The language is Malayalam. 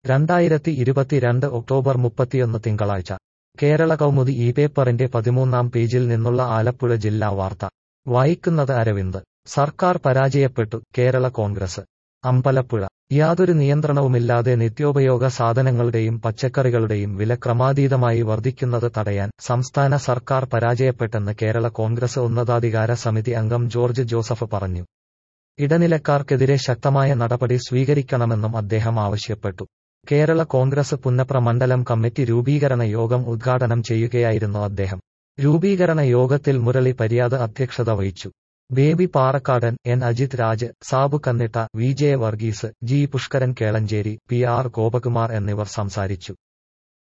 രണ്ടായിരത്തി ഇരുപത്തിരണ്ട് ഒക്ടോബർ മുപ്പത്തിയൊന്ന് തിങ്കളാഴ്ച കേരള കൗമുദി ഈ പേപ്പറിന്റെ പതിമൂന്നാം പേജിൽ നിന്നുള്ള ആലപ്പുഴ ജില്ലാ വാർത്ത വായിക്കുന്നത് അരവിന്ദ് സർക്കാർ പരാജയപ്പെട്ടു കേരള കോൺഗ്രസ് അമ്പലപ്പുഴ യാതൊരു നിയന്ത്രണവുമില്ലാതെ നിത്യോപയോഗ സാധനങ്ങളുടെയും പച്ചക്കറികളുടെയും വില ക്രമാതീതമായി വർദ്ധിക്കുന്നത് തടയാൻ സംസ്ഥാന സർക്കാർ പരാജയപ്പെട്ടെന്ന് കേരള കോൺഗ്രസ് ഉന്നതാധികാര സമിതി അംഗം ജോർജ് ജോസഫ് പറഞ്ഞു ഇടനിലക്കാർക്കെതിരെ ശക്തമായ നടപടി സ്വീകരിക്കണമെന്നും അദ്ദേഹം ആവശ്യപ്പെട്ടു കേരള കോൺഗ്രസ് പുന്നപ്ര മണ്ഡലം കമ്മിറ്റി രൂപീകരണ യോഗം ഉദ്ഘാടനം ചെയ്യുകയായിരുന്നു അദ്ദേഹം രൂപീകരണ യോഗത്തിൽ മുരളി പരിയാത് അധ്യക്ഷത വഹിച്ചു Baby Parakkadan N Ajith Raj Sabu Kannitta V J Varghese G Pushkaran Kelancheri P R Gopakumar എന്നിവർ സംസാരിച്ചു